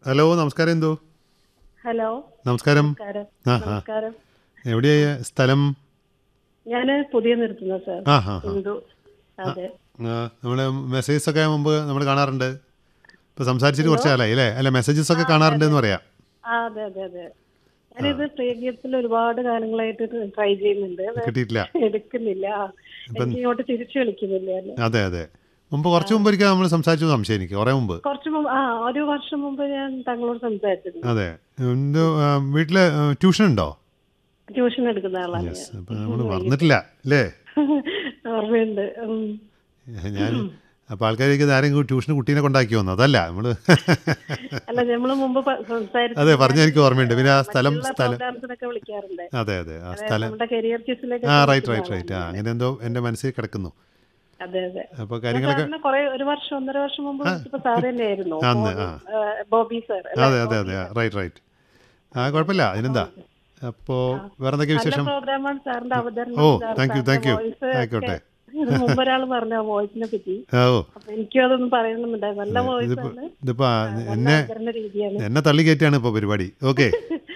Hello നമസ്കാരം എന്തോ hello നമസ്കാരം നമസ്കാരം ആ ആ നമസ്കാരം എവിടെയാ സ്ഥലം ഞാന് പുതിയ നിർത്തുന്ന സാർ ആ ആ ആ ഹിന്ദു അതെ നമ്മൾ മെസ്സേജസ് ഒക്കെ മുമ്പ് നമ്മൾ കാണാറുണ്ട് ഇപ്പോൾ സംസാരിച്ചിട്ട് കുറച്ച് കാലമായി അല്ലേ അല്ല മെസ്സേജസ് ഒക്കെ കാണാറുണ്ട് എന്ന് പറയാം ആ അതെ അതെ അതെ ഞാനിത് പ്രിയഗീതത്തിൽ ഒരുപാട് കാലങ്ങളായിട്ട് ട്രൈ ചെയ്യുന്നുണ്ട് അത് കിട്ടിയിട്ടില്ല എടുക്കുന്നില്ല ആ. എനിക്ക് ഇങ്ങോട്ട് തിരിച്ചു വിളിക്കുന്നില്ല അല്ലേ അതെ അതെ മുമ്പ് കുറച്ച് മുമ്പ് ഒരിക്കൽ നമ്മൾ സംസാരിച്ചു സംശയം എനിക്ക് കുറേ മുമ്പ് കുറച്ച് മുമ്പ് ആ ഒരു വർഷം മുമ്പ് ഞാൻ താങ്കളോട് സംസാരിച്ചിരുന്നു അതെ എന്തോ വീട്ടിൽ ട്യൂഷൻ ഉണ്ടോ ട്യൂഷൻ എടുക്കുന്ന ആളാണ് യെസ് അപ്പം നമ്മൾ മറന്നിട്ടില്ല അല്ലേ ഞാൻ. ഓർമ്മയുണ്ട് ഉം. ഞാൻ അപ്പോൾ ആൾക്കാർക്ക് ആരെങ്കിലും ട്യൂഷന് കുട്ടീനെ കൊണ്ടാക്കി വന്നു അതല്ല നമ്മൾ അല്ല നമ്മള് മുമ്പ് പ- സംസാരിച്ച അതെ പറഞ്ഞ എനിക്ക് ഓർമ്മയുണ്ട് പിന്നെ ആ സ്ഥലം സ്ഥലം പ്രോഗ്രാംസിനൊക്കെ വിളിക്കാറുണ്ട് അതെ അതെ ആ സ്ഥലം നമ്മുടെ കരിയർ കിസിലേക്ക് ആ റൈറ്റ് റൈറ്റ് റൈറ്റ് ആ അങ്ങനെ എന്തോ എൻ്റെ മനസ്സിൽ കിടക്കുന്നു അതെ അതെ അപ്പോൾ കാര്യങ്ങളൊക്കെ സാറിന് കുറെ ഒരു വർഷം ഒന്നര വർഷം മുമ്പ് വിളിച്ചപ്പോ സാർ തന്നെയായിരുന്നു അന്ന് ആ ബോബി സാർ അതെ അതെ അതെ റൈറ്റ് റൈറ്റ് ആ കുഴപ്പമില്ല അതിനെന്താ അപ്പോൾ വേറെ എന്തൊക്കെയാ നല്ല വിശേഷം പ്രോഗ്രാമാണ് സാറിന്റെ അവതരണം ഓ, സാർ- thank you, സാറിന്റെ thank you. voice ഒക്കെ ആയിക്കോട്ടെ. മുമ്പ് ഒരാൾ പറഞ്ഞ വോയിസിനെ പറ്റി ആ, ഓ അപ്പൊ എനിക്കും അതൊന്നും പറയണമെന്നുണ്ടായി നല്ല വോയിസ് ഇതിപ്പോൾ ആണ് ഇതിപ്പോൾ നല്ല എന്നെ അവതരണ രീതിയാണ് എന്നെ തള്ളി കയറ്റിയാണ് ഇപ്പോൾ പരിപാടി ഓക്കെ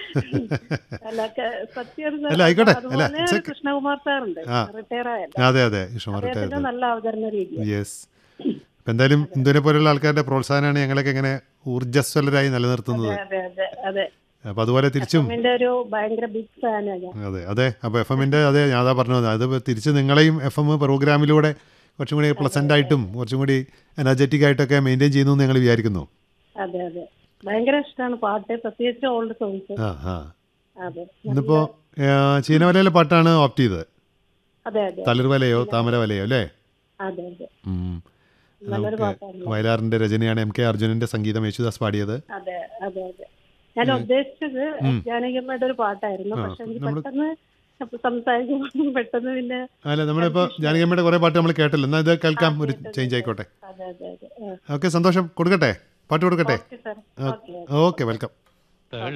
അല്ല ക- സത്യം സാർ. അല്ല, ആയിക്കോട്ടെ. അല്ല, അതുപോലെ it's okay. കൃഷ്ണകുമാർ സാറുണ്ട് ആ. റിട്ടയർ ആയല്ലോ അതെ അതെ ഇഷ്ടമാറട്ടെ അദ്ദേഹത്തിന്റെ നല്ല അവതരണ രീതിയാണ് യെസ് അപ്പം എന്തായാലും ഇന്ത്യനെ പോലെയുള്ള ആൾക്കാരുടെ പ്രോത്സാഹനമാണ് ഞങ്ങളൊക്കെ ഇങ്ങനെ ഊർജ്ജസ്വലരായി നിലനിർത്തുന്നത് അതെ അതെ അതെ അപ്പോൾ അതുപോലെ തിരിച്ചും എന്റെ ഒരു ഭയങ്കര ബിഗ് ഫാനാണ് ഞാൻ അതെ അതെ അപ്പോൾ എഫ് എമ്മിൻ്റെ അതെ ഞാൻ അതാ പറഞ്ഞത് അത് തിരിച്ച് നിങ്ങളെയും എഫ് എം പ്രോഗ്രാമിലൂടെ കുറച്ചും കൂടി പ്ലസൻ്റ് ആയിട്ടും കുറച്ചും കൂടി എനർജറ്റിക് ആയിട്ടൊക്കെ മെയിൻറ്റെയിൻ ചെയ്യുന്നു എന്ന് ഞങ്ങൾ വിചാരിക്കുന്നു അതെ അതെ ഭയങ്കര ഇഷ്ടമാണ് പാട്ട് പ്രത്യേകിച്ച് ഓൾഡ് സോങ്സ് ആ ആ അതെ ഇന്നിപ്പോൾ ചീനവലയിലെ പാട്ടാണ് ഓപ്റ്റ് ചെയ്തത് അതെ അതെ തളിർവലയോ താമരവലയോ അല്ലേ അതെ അതെ ഉം. നല്ലൊരു നമുക്ക് പാട്ടാണ് വയലാറിൻ്റെ രചനയാണ് എം കെ അർജുനൻ്റെ സംഗീതം യേശുദാസ് പാടിയത് അതെ അതെ അതെ ഞാൻ ഉദ്ദേശിച്ചത് ജാനകിയമ്മയുടെ ഒരു പാട്ടായിരുന്നു പക്ഷെ എനിക്ക് പെട്ടെന്ന് സംസാരിക്കുമ്പോൾ പെട്ടെന്ന് പിന്നെ അല്ല നമ്മളിപ്പോൾ ജാനകിയമ്മയുടെ കുറേ പാട്ട് നമ്മൾ കേട്ടല്ലോ എന്നാൽ ഇത് കേൾക്കാം ഒരു ചേഞ്ച് ആയിക്കോട്ടെ അതെ അതെ അതെ ഓക്കെ സന്തോഷം കൊടുക്കട്ടെ പാട്ട് കൊടുക്കട്ടെ okay sir okay okay welcome